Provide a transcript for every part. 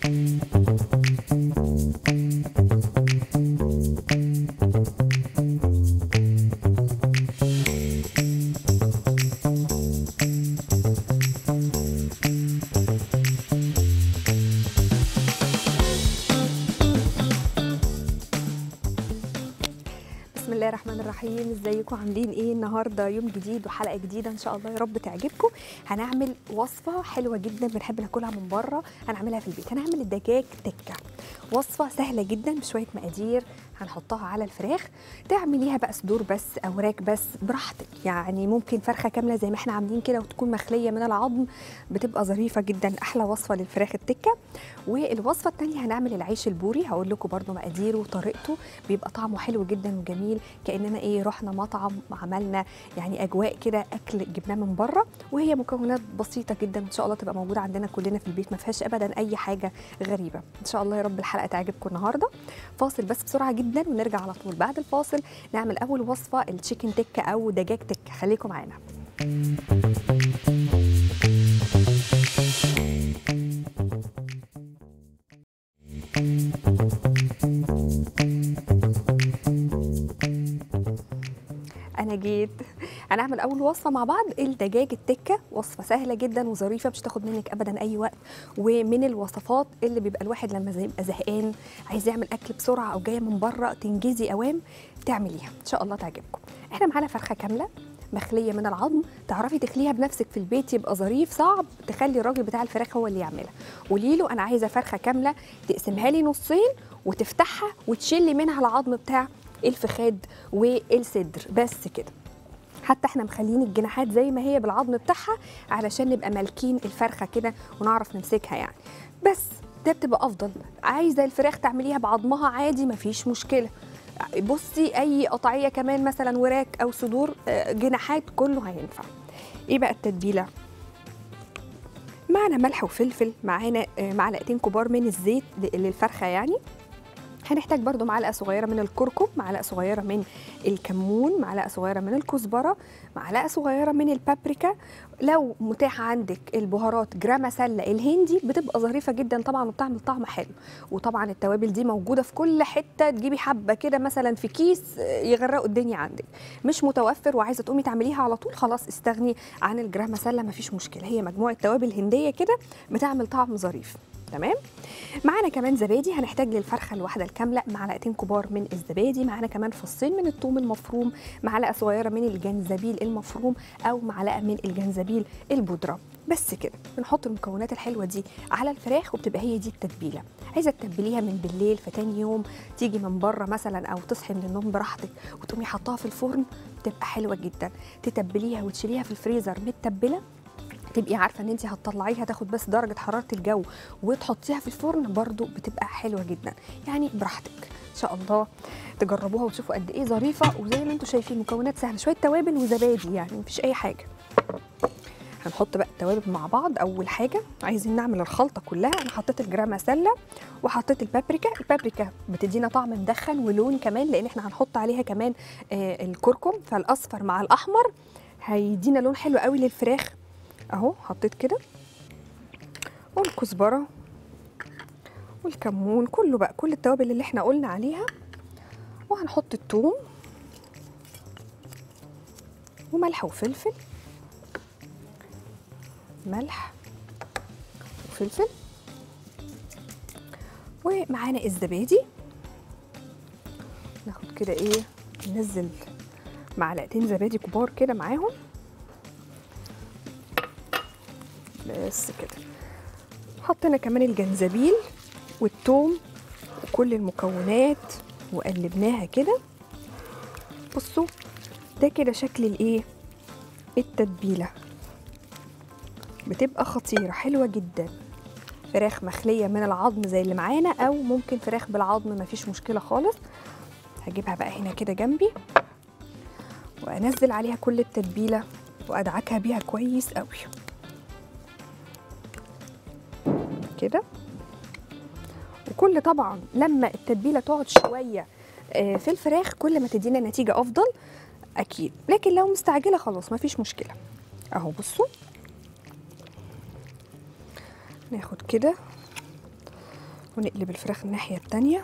بسم الله الرحمن الرحيم ازيكم عاملين ايه النهارده يوم جديد وحلقه جديده ان شاء الله يا رب تعجبكم هنعمل وصفه حلوه جدا بنحب ناكلها من بره هنعملها في البيت هنعمل الدجاج تكه وصفه سهله جدا بشويه مقادير هنحطها على الفراخ تعمليها بقى صدور بس اوراق بس براحتك يعني ممكن فرخه كامله زي ما احنا عاملين كده وتكون مخليه من العظم بتبقى ظريفه جدا احلى وصفه للفراخ التكه والوصفه الثانيه هنعمل العيش البوري هقول لكم برده مقاديره وطريقته بيبقى طعمه حلو جدا وجميل كاننا ايه رحنا مطعم وعملنا يعني اجواء كده اكل جبناه من بره وهي مكونات بسيطه جدا ان شاء الله تبقى موجوده عندنا كلنا في البيت ما فيهاش ابدا اي حاجه غريبه ان شاء الله يا رب الحلقه تعجبكم النهارده فاصل بس بسرعه جدا ونرجع على طول بعد الفاصل نعمل اول وصفه التشيكن تكه او دجاج تكه خليكم معانا انا جيت هنعمل اول وصفه مع بعض الدجاج التكه وصفه سهله جدا وظريفه مش تاخد منك ابدا اي وقت ومن الوصفات اللي بيبقى الواحد لما زي- يبقى زهقان عايز يعمل اكل بسرعه او جايه من بره تنجزي اوام تعمليها ان شاء الله تعجبكم احنا معانا فرخه كامله مخليه من العظم تعرفي تخليها بنفسك في البيت يبقى ظريف صعب تخلي الراجل بتاع الفراخ هو اللي يعملها قولي له انا عايزه فرخه كامله تقسمها لي نصين وتفتحها وتشيلي منها العظم بتاع الفخاد والصدر بس كده حتى احنا مخلين الجناحات زي ما هي بالعظم بتاعها علشان نبقى مالكين الفرخه كده ونعرف نمسكها يعني بس ده بتبقى افضل عايزه الفراخ تعمليها بعظمها عادي مفيش مشكله بصي اي قطعيه كمان مثلا وراك او صدور آه، جناحات كله هينفع ايه بقى التتبيله معنا ملح وفلفل معانا آه، معلقتين كبار من الزيت ل- للفرخه يعني هنحتاج برضو معلقه صغيره من الكركم معلقه صغيره من الكمون معلقه صغيره من الكزبره معلقه صغيره من البابريكا لو متاح عندك البهارات جرام سله الهندي بتبقى ظريفه جدا طبعا وبتعمل طعم حلو وطبعا التوابل دي موجوده في كل حته تجيبي حبه كده مثلا في كيس آه، يغرقوا الدنيا عندك مش متوفر وعايزه تقومي تعمليها على طول خلاص استغني عن الجرام سله مفيش مشكله هي مجموعه توابل هنديه كده بتعمل طعم ظريف تمام معانا كمان زبادي هنحتاج للفرخه الواحده الكامله معلقتين كبار من الزبادي معانا كمان فصين من الثوم المفروم معلقه صغيره من الجنزبيل المفروم او معلقه من الجنزبيل البودره بس كده بنحط المكونات الحلوه دي على الفراخ وبتبقى هي دي التتبيله عايزه تتبليها من بالليل فتاني يوم تيجي من بره مثلا او تصحي من النوم براحتك وتقومي حطاها في الفرن بتبقى حلوه جدا تتبليها وتشيليها في الفريزر متبله تبقي عارفه ان انت هتطلعيها تاخد بس درجه حراره الجو وتحطيها في الفرن برضو بتبقى حلوه جدا يعني براحتك ان شاء الله تجربوها وتشوفوا قد ايه ظريفه وزي ما انتم شايفين مكونات سهله شويه توابل وزبادي يعني مفيش اي حاجه هنحط بقى التوابل مع بعض اول حاجه عايزين نعمل الخلطه كلها انا حطيت الجرام سله وحطيت البابريكا البابريكا بتدينا طعم مدخن ولون كمان لان احنا هنحط عليها كمان آه الكركم فالاصفر مع الاحمر هيدينا لون حلو قوي للفراخ اهو حطيت كده والكزبره والكمون كله بقى كل التوابل اللي احنا قلنا عليها وهنحط الثوم وملح وفلفل ملح وفلفل ومعانا الزبادي ناخد كده ايه ننزل معلقتين زبادي كبار كده معاهم بس كده حطينا كمان الجنزبيل والثوم وكل المكونات وقلبناها كده بصوا ده كده شكل الايه التتبيله بتبقى خطيره حلوه جدا فراخ مخليه من العظم زي اللي معانا او ممكن فراخ بالعظم مفيش مشكله خالص هجيبها بقى هنا كده جنبي وانزل عليها كل التتبيله وادعكها بيها كويس قوي كده وكل طبعا لما التتبيله تقعد شويه آه، في الفراخ كل ما تدينا نتيجه افضل اكيد لكن لو مستعجله خلاص مفيش مشكله اهو بصوا ناخد كده ونقلب الفراخ الناحيه التانيه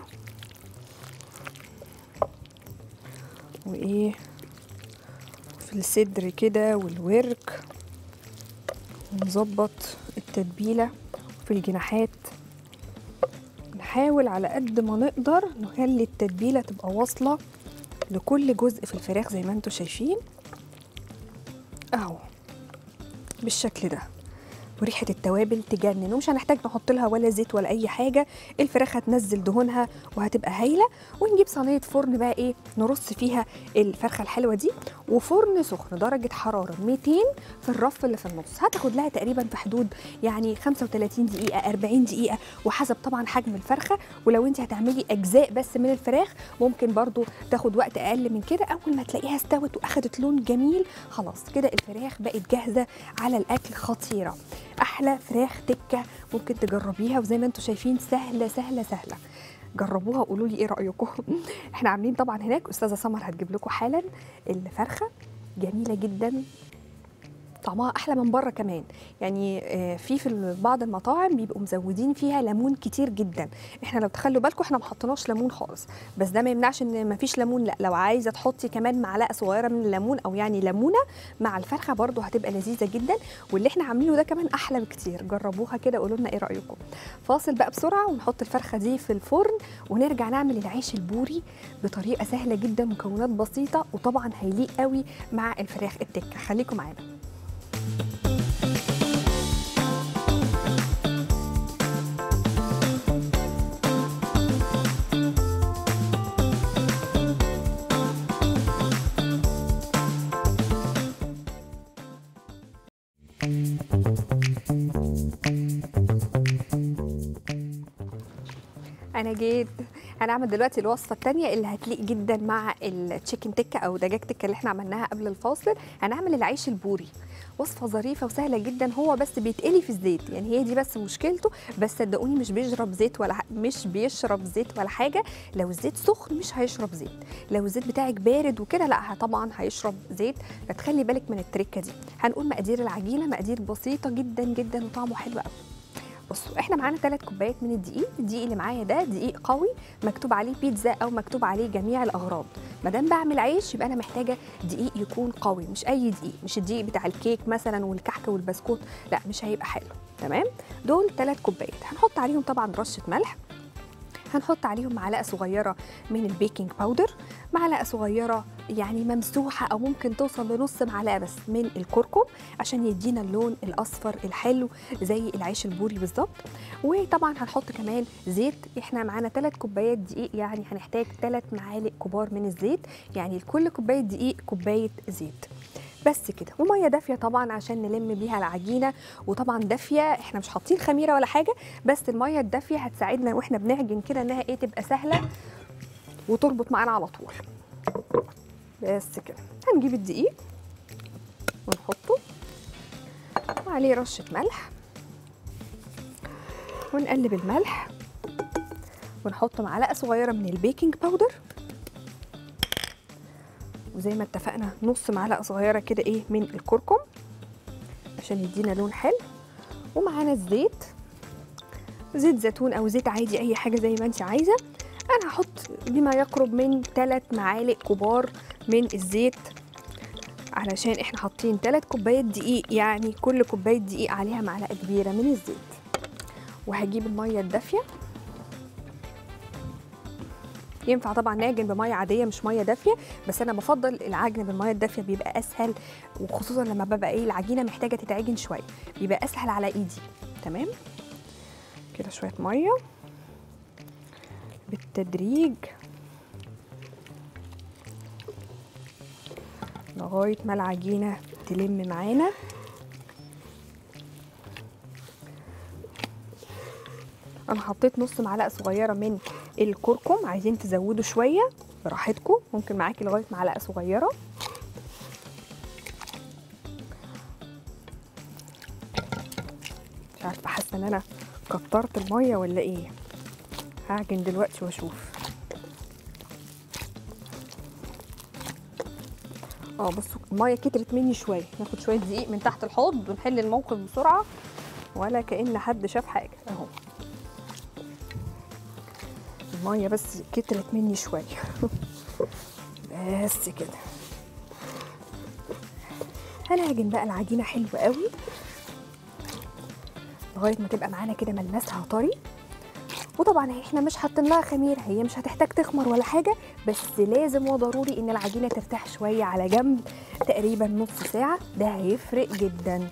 وايه في الصدر كده والورك ونظبط التتبيله في الجناحات نحاول على قد ما نقدر نخلي التتبيله تبقى واصله لكل جزء في الفراخ زي ما انتم شايفين اهو بالشكل ده وريحه التوابل تجنن ومش هنحتاج نحط لها ولا زيت ولا اي حاجه الفراخ هتنزل دهونها وهتبقى هايله ونجيب صينيه فرن بقى ايه نرص فيها الفرخه الحلوه دي وفرن سخن درجه حراره 200 في الرف اللي في النص هتاخد لها تقريبا في حدود يعني 35 دقيقه 40 دقيقه وحسب طبعا حجم الفرخه ولو انت هتعملي اجزاء بس من الفراخ ممكن برضو تاخد وقت اقل من كده اول ما تلاقيها استوت واخدت لون جميل خلاص كده الفراخ بقت جاهزه على الاكل خطيره احلى فراخ تكه ممكن تجربيها وزي ما انتم شايفين سهله سهله سهله جربوها وقولوا لي ايه رايكم احنا عاملين طبعا هناك استاذه سمر هتجيب لكم حالا الفرخه جميله جدا طعمها احلى من بره كمان يعني آه، في في بعض المطاعم بيبقوا مزودين فيها ليمون كتير جدا احنا لو تخلوا بالكم احنا ما حطيناش ليمون خالص بس ده ما يمنعش ان ما فيش ليمون لا لو عايزه تحطي كمان معلقه صغيره من الليمون او يعني ليمونه مع الفرخه برده هتبقى لذيذه جدا واللي احنا عاملينه ده كمان احلى بكتير جربوها كده قولوا لنا ايه رايكم فاصل بقى بسرعه ونحط الفرخه دي في الفرن ونرجع نعمل العيش البوري بطريقه سهله جدا مكونات بسيطه وطبعا هيليق قوي مع الفراخ التكه خليكم معانا انا جيت هنعمل دلوقتي الوصفه الثانيه اللي هتليق جدا مع التشيكن تكه او دجاج تكه اللي احنا عملناها قبل الفاصل هنعمل العيش البوري وصفه ظريفه وسهله جدا هو بس بيتقلي في الزيت يعني هي دي بس مشكلته بس صدقوني مش بيشرب زيت ولا ح- مش بيشرب زيت ولا حاجه لو الزيت سخن مش هيشرب زيت لو الزيت بتاعك بارد وكده لا ه- طبعا هيشرب زيت فتخلي بالك من التركه دي هنقول مقادير العجينه مقادير بسيطه جدا جدا وطعمه حلو قوي بصوا احنا معانا ثلاث كوبايات من الدقيق الدقيق اللي معايا ده دقيق قوي مكتوب عليه بيتزا او مكتوب عليه جميع الاغراض ما دام بعمل عيش يبقى انا محتاجه دقيق يكون قوي مش اي دقيق مش الدقيق بتاع الكيك مثلا والكحك والبسكوت لا مش هيبقى حلو تمام دول ثلاث كوبايات هنحط عليهم طبعا رشه ملح هنحط عليهم معلقه صغيره من البيكنج باودر معلقه صغيره يعني ممسوحه او ممكن توصل لنص معلقه بس من الكركم عشان يدينا اللون الاصفر الحلو زي العيش البوري بالظبط وطبعا هنحط كمان زيت احنا معانا 3 كوبايات دقيق يعني هنحتاج 3 معالق كبار من الزيت يعني لكل كوبايه دقيق كوبايه زيت بس كده وميه دافيه طبعا عشان نلم بيها العجينه وطبعا دافيه احنا مش حاطين خميره ولا حاجه بس الميه الدافيه هتساعدنا واحنا بنعجن كده انها ايه تبقى سهله وتربط معانا على طول بس كده هنجيب الدقيق ونحطه وعليه رشه ملح ونقلب الملح ونحط معلقه صغيره من البيكنج باودر وزي ما اتفقنا نص معلقه صغيره كده ايه من الكركم عشان يدينا لون حلو ومعانا الزيت زيت زيتون او زيت عادي اي حاجه زي ما انت عايزه انا هحط بما يقرب من 3 معالق كبار من الزيت علشان احنا حاطين 3 كوبايات دقيق يعني كل كوبايه دقيق عليها معلقه كبيره من الزيت وهجيب الميه الدافيه ينفع طبعا نعجن بميه عاديه مش ميه دافيه بس انا بفضل العجن بالميه الدافيه بيبقى اسهل وخصوصا لما ببقى ايه العجينه محتاجه تتعجن شويه بيبقى اسهل على ايدي تمام كده شويه ميه بالتدريج لغايه ما العجينه تلم معانا انا حطيت نص معلقه صغيره من الكركم عايزين تزودوا شويه براحتكم ممكن معاكي لغايه معلقه صغيره مش عارفه حاسه ان انا كترت الميه ولا ايه هعجن دلوقتي واشوف اه بصوا الميه كترت مني شويه ناخد شويه دقيق من تحت الحوض ونحل الموقف بسرعه ولا كأن حد شاف حاجه اهو الميه بس كترت مني شويه بس كده هنعجن بقى العجينه حلوه قوي لغايه ما تبقى معانا كده ملمسها طري وطبعا احنا مش حاطين لها خميره هي مش هتحتاج تخمر ولا حاجه بس لازم وضروري ان العجينه ترتاح شويه على جنب تقريبا نص ساعه ده هيفرق جدا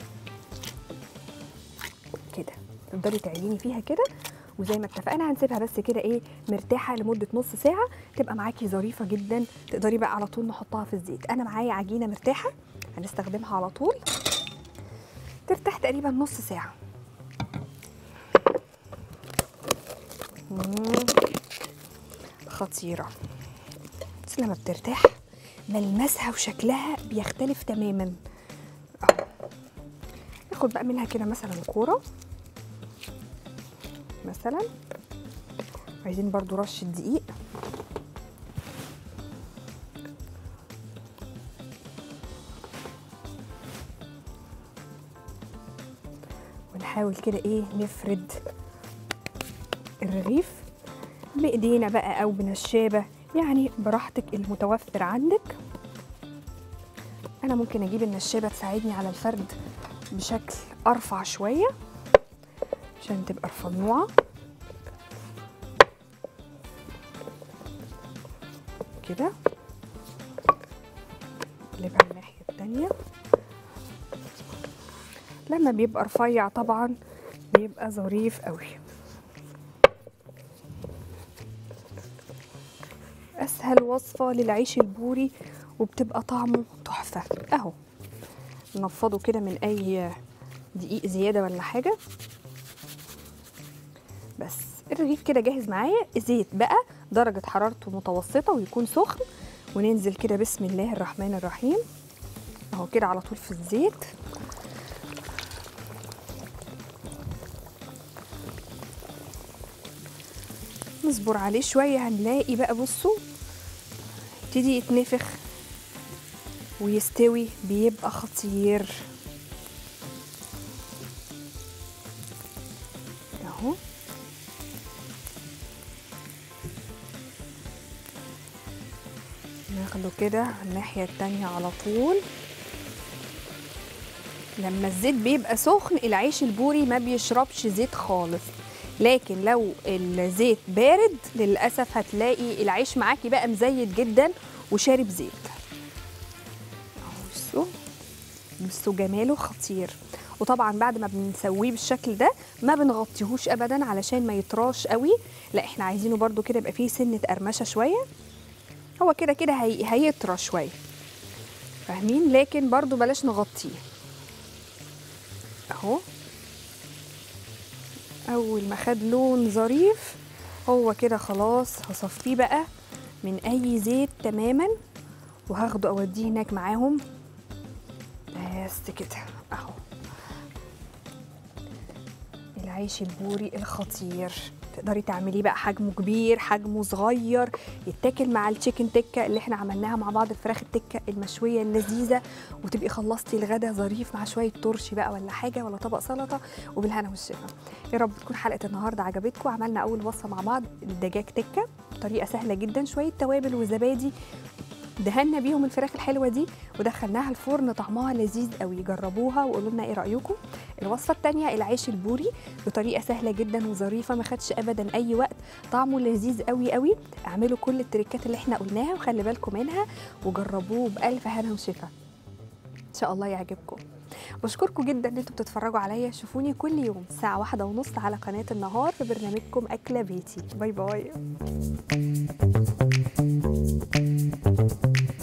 كده تفضلي تعجني فيها كده وزي ما اتفقنا هنسيبها بس كده ايه مرتاحه لمده نص ساعه تبقى معاكي ظريفه جدا تقدري بقى على طول نحطها في الزيت انا معايا عجينه مرتاحه هنستخدمها على طول ترتاح تقريبا نص ساعه مم. خطيره بس لما بترتاح ملمسها وشكلها بيختلف تماما أهو. ناخد بقى منها كده مثلا كوره مثلا عايزين برضو رشة دقيق ونحاول كده ايه نفرد الرغيف بايدينا بقى او بنشابه يعني براحتك المتوفر عندك انا ممكن اجيب النشابه تساعدني على الفرد بشكل ارفع شويه عشان تبقى رفيوعه كده نقلبها من الناحيه التانيه لما بيبقى رفيع طبعا بيبقى ظريف قوي اسهل وصفه للعيش البوري وبتبقى طعمه تحفه اهو نفضه كده من اي دقيق زياده ولا حاجه بس الرغيف كده جاهز معايا زيت بقى درجه حرارته متوسطه ويكون سخن وننزل كده بسم الله الرحمن الرحيم اهو كده على طول في الزيت نصبر عليه شويه هنلاقي بقى بصوا يبتدي يتنفخ ويستوي بيبقى خطير اهو ناخده كده الناحية التانية على طول لما الزيت بيبقى سخن العيش البوري ما بيشربش زيت خالص لكن لو الزيت بارد للأسف هتلاقي العيش معاكي بقى مزيت جدا وشارب زيت اهو بصوا بصوا جماله خطير وطبعا بعد ما بنسويه بالشكل ده ما بنغطيهوش ابدا علشان ما يطراش قوي لا احنا عايزينه برده كده يبقى فيه سنه قرمشه شويه هو كده كده هي... هيطرى شويه فاهمين لكن برضو بلاش نغطيه اهو اول ما خد لون ظريف هو كده خلاص هصفيه بقى من اي زيت تماما وهاخده اوديه هناك معاهم بس كده اهو العيش البوري الخطير تقدري تعمليه بقى حجمه كبير حجمه صغير يتاكل مع التشيكن تكه اللي احنا عملناها مع بعض الفراخ التكه المشويه اللذيذه وتبقي خلصتي الغدا ظريف مع شويه ترش بقى ولا حاجه ولا طبق سلطه وبالهنا والشفا يا رب تكون حلقه النهارده عجبتكم عملنا اول وصفه مع بعض الدجاج تكه طريقه سهله جدا شويه توابل وزبادي دهنا بيهم الفراخ الحلوه دي ودخلناها الفرن طعمها لذيذ قوي جربوها وقولوا لنا ايه رايكم الوصفه الثانيه العيش البوري بطريقه سهله جدا وظريفه ما خدش ابدا اي وقت طعمه لذيذ قوي قوي اعملوا كل التريكات اللي احنا قلناها وخلي بالكم منها وجربوه بالف هنا وشفا ان شاء الله يعجبكم بشكركم جدا ان انتوا بتتفرجوا عليا شوفوني كل يوم الساعه واحدة ونص على قناه النهار في برنامجكم اكله بيتي باي باي